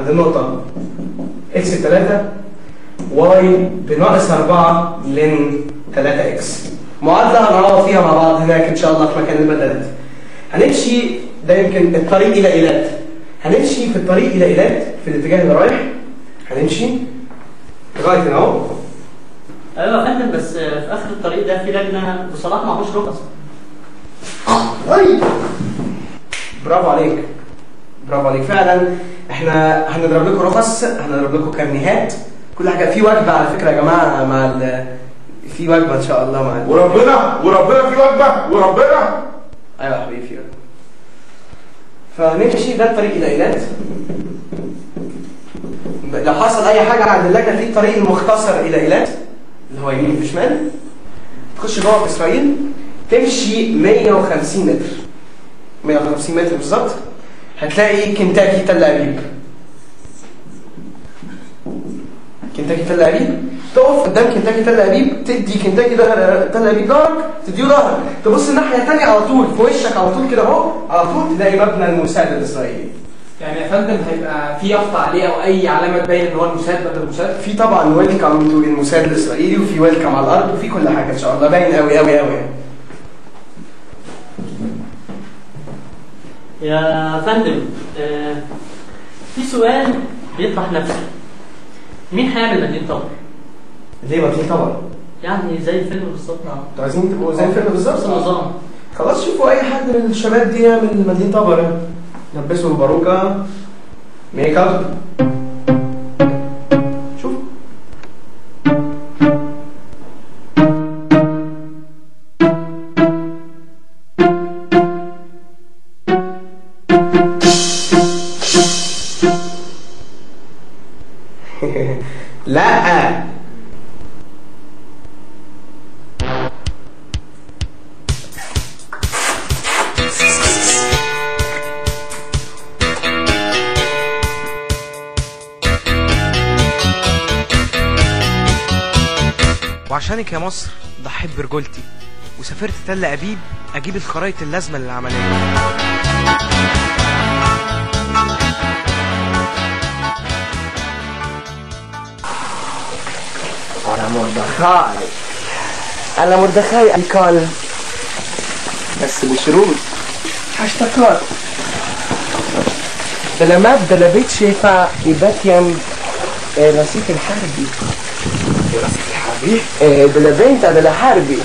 عند النقطة اكس 3 واي بناقص 4 لن 3 اكس معادلة هنعوض فيها مع بعض هناك ان شاء الله في مكان البدلات هنمشي ده يمكن الطريق الى ايلات هنمشي في الطريق الى ايلات في الاتجاه اللي رايح هنمشي لغايه هنا اهو ايوه يا فندم بس في اخر الطريق ده في لجنه بصراحه معهوش رخص أي. برافو عليك برافو عليك فعلا احنا هنضرب لكم رخص هنضرب لكم كارنيهات كل حاجه في وجبه على فكره يا جماعه مع ال... في وجبه ان شاء الله مع ال... وربنا وربنا في وجبه وربنا ايوه يا حبيبي في وجبه فهنمشي ده الطريق الى ايلات لو حصل اي حاجه عند اللجنه في الطريق المختصر الى ايلات اللي هو يمين في شمال تخش جوه في اسرائيل تمشي 150 متر 150 متر بالظبط هتلاقي كنتاكي تل ابيب كنتاكي تل ابيب تقف قدام كنتاكي تل ابيب تدي كنتاكي ده تل ابيب ظهرك تديه ظهرك تبص الناحيه الثانيه على طول في وشك على طول كده اهو على طول تلاقي مبنى الموساد الاسرائيلي يعني يا فندم هيبقى في يافطه عليه او اي علامه تبين ان هو الموساد بدل الموساد في طبعا ويلكم تو الموساد الاسرائيلي وفي ويلكم على الارض وفي كل حاجه ان شاء الله باين قوي قوي قوي يعني. يا فندم آه، في سؤال بيطرح نفسه مين هيعمل مدينه طبر؟ ليه ما في طبعا يعني زي الفيلم بالظبط انتوا عايزين تبقوا زي الفيلم نفس بالظبط النظام خلاص شوفوا اي حد من الشباب دي يعمل مدينة طبر لبسوا باروكة ميك اب شوف لا وعشانك يا مصر ضحيت برجولتي وسافرت تل أبيب أجيب الخرايط اللازمة للعملية أنا مردخاي أنا مردخاي أيكال بس بشروط هشتكر دلمات دلبيت شيفا إباتيم رصيف الحربي رصيف الحربي؟ دلبيت دل حربي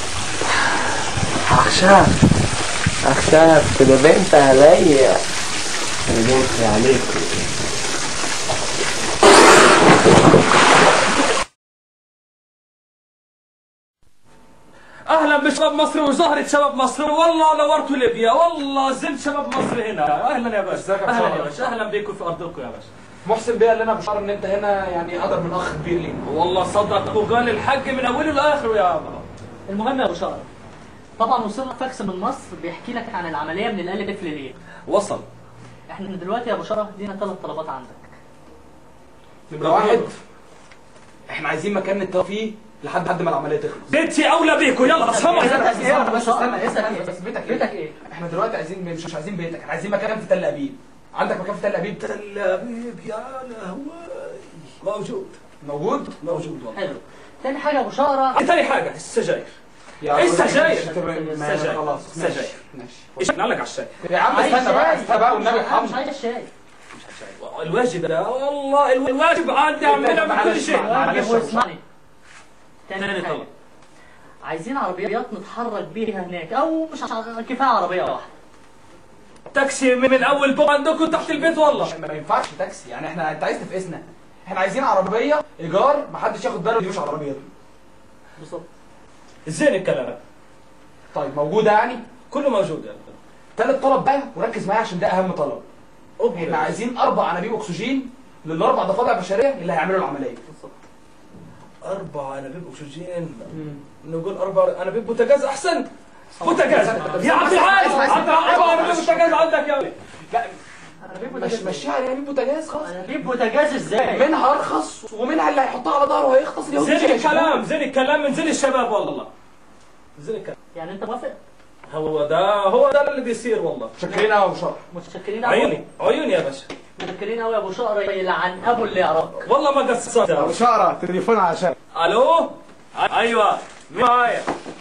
أخشاف أخشاف دلبيت عليا دلبيت عليكم اهلا بشباب مصر وزهرة شباب مصر والله نورتوا ليبيا والله زلت شباب مصر هنا اهلا يا باشا ازيك يا اهلا باشا؟ يا باشا اهلا بيكم في ارضكم يا باشا محسن بيه قال لنا بشار ان انت هنا يعني اقدر من اخ كبير لينا والله صدق وقال الحق من اوله لاخره يا بابا المهم يا بشار طبعا وصلنا فاكس من مصر بيحكي لك عن العمليه من الالف للياء وصل احنا دلوقتي يا بشاره لينا ثلاث طلبات عندك نمره واحد احنا عايزين مكان نتفق فيه لحد حد ما العمليه تخلص بيتي اولى بيكم يلا سلام بس بس استنى استنى استنى بس بيتك ايه؟ بيتك ايه؟ احنا دلوقتي عايزين مش مش عايزين بيتك احنا عايزين مكان في تل ابيب عندك مكان في تل ابيب تل ابيب يا لهوي موجود موجود موجود والله حلو تاني حاجه يا بشاره ثاني حاجه السجاير يا إيه راجل، السجاير؟ مش هتبقى- ما- السجاير. خلاص ماشي السجاير. ماشي ايش نعلق على الشاي يا عم عايز استنى بقى شاي. استنى بقى والنبي مش- مش ارحمني عايز الشاي الواجب ده والله الواجب عندي اعملها من كل معلش، شيء معلش. واسمعني تاني تاني حاجه طلب. عايزين عربيات نتحرك بيها هناك او مش ع- كفايه عربيه واحده تاكسي من اول باب عندكم تحت البيت والله ما ينفعش تاكسي يعني احنا انت عايز تفقسنا احنا عايزين عربيه ايجار محدش ياخد باله دي مش عربيته بالظبط زين الكلام طيب موجوده يعني كله موجود يا أخي. تالت طلب بقى وركز معايا عشان ده اهم طلب أوكي. احنا عايزين اربع انابيب اكسجين للاربع ضفادع بشريه اللي هيعملوا العمليه أربع أنابيب أكسجين نقول أربع أنابيب بوتاجاز أحسن بوتاجاز يا عبد العال عبد العال أربع أنابيب بوتاجاز عندك يا ولد لا انابيب مش بوتاجاز مشيها على انابيب بوتاجاز خلاص انابيب بوتاجاز ازاي؟ منها ارخص ومنها اللي هيحطها على ظهره وهيغطس اليهود زين مش هيشوفوه. الكلام زين الكلام من زين الشباب والله زين الكلام يعني انت موافق؟ هو ده هو ده اللي بيصير والله شكرنا وشرح متشكرين أوي. عيوني عيوني يا باشا متذكرين قوي يا ابو شقره يلعن ابو اللي يعرفك والله ما قصرت ابو شقره تليفون عشان الو ايوه مين معايا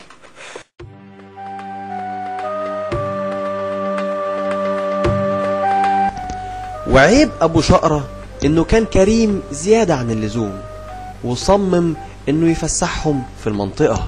وعيب أبو شقرة إنه كان كريم زيادة عن اللزوم وصمم إنه يفسحهم في المنطقة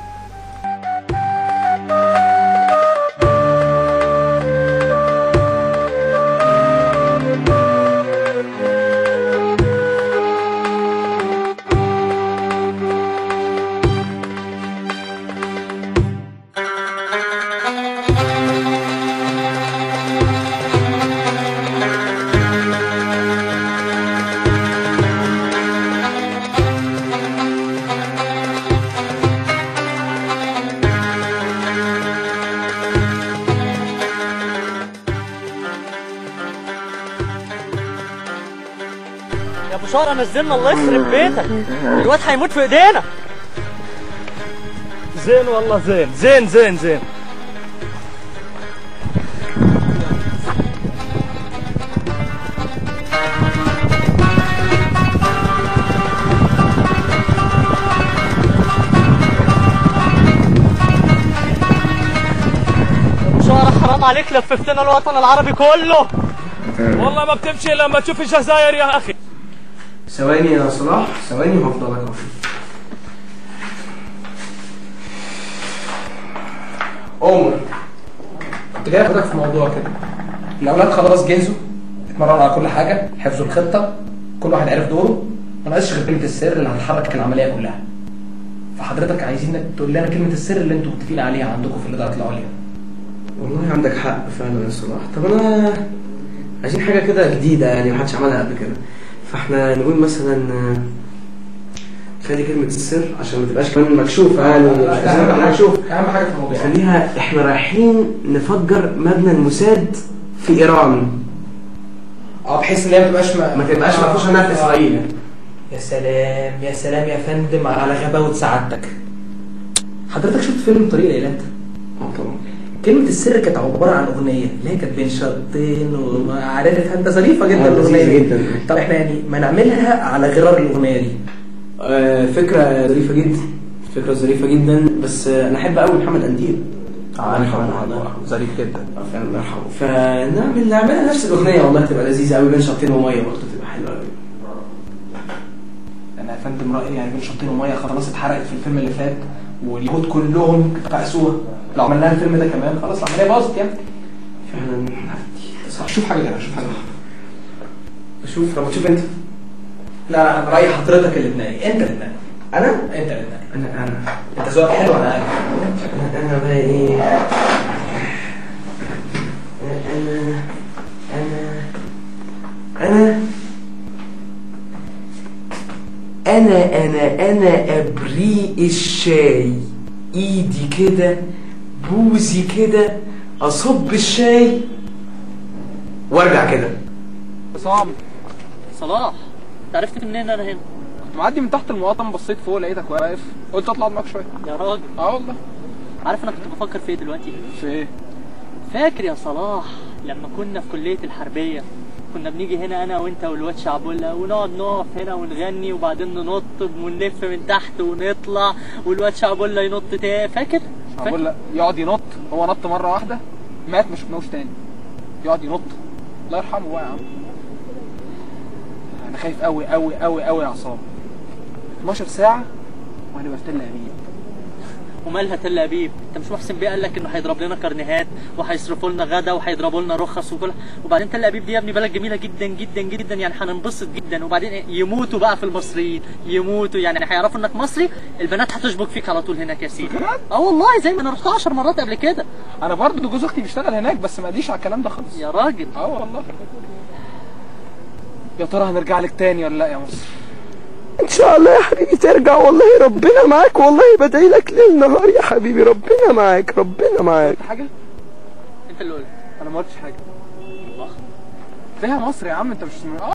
يا ابو شقره نزلنا الله يخرب بيتك الواد هيموت في ايدينا زين والله زين زين زين زين يا ابو شقره حرام عليك لففتنا الوطن العربي كله والله ما بتمشي لما تشوف الجزائر يا اخي ثواني يا صلاح ثواني وهفضل لك اهو عمر كنت جاي اخدك في موضوع كده الاولاد خلاص جهزوا اتمرنوا على كل حاجه حفظوا الخطه كل واحد عرف دوره ما ناقصش غير كلمه السر اللي هتحرك العمليه كلها فحضرتك عايزينك تقول لنا كلمه السر اللي انتوا متفقين عليها عندكم في الادارات العليا والله عندك حق فعلا يا صلاح طب انا عايزين حاجه كده جديده يعني محدش عملها قبل كده فاحنا نقول مثلا آه، خلي كلمة السر عشان ما تبقاش كمان مكشوفة يعني مش عايزين نبقى مكشوف أهم حاجة في الموضوع خليها احنا رايحين نفجر مبنى الموساد في إيران اه بحيث ان هي ما تبقاش ما تبقاش مفروش عنها في اسرائيل يا سلام يا سلام يا فندم على غباوة سعادتك حضرتك شفت فيلم طريق الإيلات؟ اه طبعا كلمة السر كانت عبارة عن أغنية اللي هي كانت بين شرطين وعارفها أنت ظريفة جدا الأغنية دي جدا طب احنا يعني ما نعملها على غرار الأغنية دي فكرة ظريفة جدا فكرة ظريفة جدا بس آه، أنا أحب قوي محمد قنديل الله يرحمه الله يرحمه ظريف جدا فعلا الله يرحمه فنعمل نعملها نفس الأغنية والله تبقى لذيذة قوي بين شرطين ومية برضه تبقى حلوة قوي انا يا فندم رايي يعني بين شطين وميه خلاص اتحرقت في الفيلم اللي فات واليهود كلهم فقسوها لو عملناها الفيلم ده كمان خلاص العمليه باظت يعني فعلا صح شوف حاجه كده شوف حاجه شوف طب تشوف انت لا انا رايي حضرتك اللي تنقي انت اللي تنقي انا انت اللي تنقي انا انا انت ذوقك حلو على الاقل انا بقى ايه انا انا انا انا انا انا ابريق الشاي ايدي كده بوزي كده اصب الشاي وارجع كده صعب صلاح انت عرفت منين انا هنا كنت معدي من تحت المقاطم بصيت فوق لقيتك واقف قلت اطلع معاك شويه يا راجل اه والله عارف انا كنت بفكر في ايه دلوقتي في ايه فاكر يا صلاح لما كنا في كلية الحربية كنا بنيجي هنا انا وانت والواد شعبولة ونقعد نقف هنا ونغني وبعدين ننط ونلف من تحت ونطلع والواد شعبولة ينط تاني فاكر؟ بقول لك يقعد ينط هو نط مره واحده مات ما شفناهوش تاني يقعد ينط الله يرحمه بقى يا عم انا خايف قوي قوي قوي قوي يا عصام 12 ساعه وهنبقى في تل ابيب ومالها تل ابيب انت مش محسن بيه قال لك انه هيضرب لنا كارنيهات وهيصرفوا لنا غدا وهيضربوا لنا رخص وكل وبعدين تل ابيب دي يا ابني بلد جميله جدا جدا جدا يعني هننبسط جدا وبعدين إيه؟ يموتوا بقى في المصريين يموتوا يعني هيعرفوا انك مصري البنات هتشبك فيك على طول هناك يا سيدي اه والله زي ما انا رحت 10 مرات قبل كده انا برضه جوز اختي بيشتغل هناك بس ما قاليش على الكلام ده خالص يا راجل اه والله يا ترى هنرجع لك تاني ولا لا يا مصر ان شاء الله يا حبيبي ترجع والله ربنا معاك والله بدعي لك ليل نهار يا حبيبي ربنا معاك ربنا معاك حاجه انت اللي قلت انا ما قلتش حاجه فيها مصر يا عم انت مش اه